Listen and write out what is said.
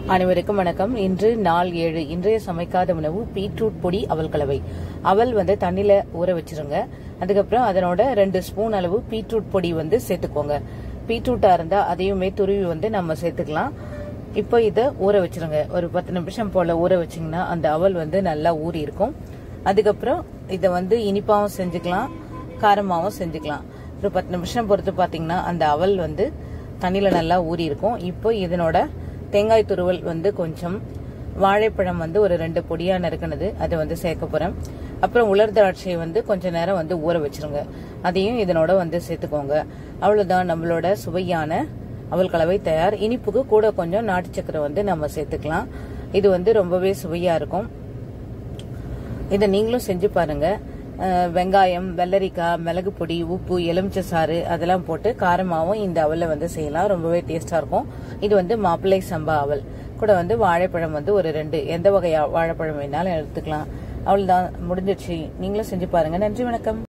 அனைவருக்கும் வணக்கம் இன்று நாள் ஏழு இன்றைய சமைக்காத உணவு பீட்ரூட் பொடி அவல் கலவை அவல் வந்து தண்ணியில ஊற வச்சிருங்க அதுக்கப்புறம் அதனோட ரெண்டு ஸ்பூன் அளவு பீட்ரூட் பொடி வந்து சேர்த்துக்கோங்க பீட்ரூட்டா இருந்தா அதையுமே துருவி வந்து நம்ம சேர்த்துக்கலாம் இப்போ இதை ஊற வச்சிருங்க ஒரு பத்து நிமிஷம் போல ஊற வச்சிங்கன்னா அந்த அவல் வந்து நல்லா ஊறி இருக்கும் அதுக்கப்புறம் இதை வந்து இனிப்பாவும் செஞ்சுக்கலாம் காரமாவும் செஞ்சுக்கலாம் ஒரு பத்து நிமிஷம் பொறுத்து பார்த்தீங்கன்னா அந்த அவல் வந்து தண்ணியில நல்லா ஊறி இருக்கும் இப்போ இதனோட தேங்காய் துருவல் வந்து கொஞ்சம் வாழைப்பழம் வந்து ஒரு ரெண்டு பொடியா நறுக்கினது அதை வந்து சேர்க்க போறேன் அப்புறம் உலர் திராட்சையை வந்து கொஞ்ச நேரம் வந்து ஊற வச்சிருங்க அதையும் இதனோட வந்து சேர்த்துக்கோங்க அவ்வளவுதான் நம்மளோட சுவையான அவல் கலவை தயார் இனிப்புக்கு கூட கொஞ்சம் நாட்டு சக்கரை வந்து நம்ம சேர்த்துக்கலாம் இது வந்து ரொம்பவே சுவையா இருக்கும் இதை நீங்களும் செஞ்சு பாருங்க அஹ் வெங்காயம் வெள்ளரிக்காய் மிளகு பொடி உப்பு எலுமிச்சை சாறு அதெல்லாம் போட்டு காரமாவும் இந்த அவலை வந்து செய்யலாம் ரொம்பவே டேஸ்டா இருக்கும் இது வந்து மாப்பிள்ளை சம்பா அவல் கூட வந்து வாழைப்பழம் வந்து ஒரு ரெண்டு எந்த வகை வாழைப்பழம் வேணாலும் எடுத்துக்கலாம் அவ்வளவுதான் முடிஞ்சிடுச்சு நீங்களும் செஞ்சு பாருங்க நன்றி வணக்கம்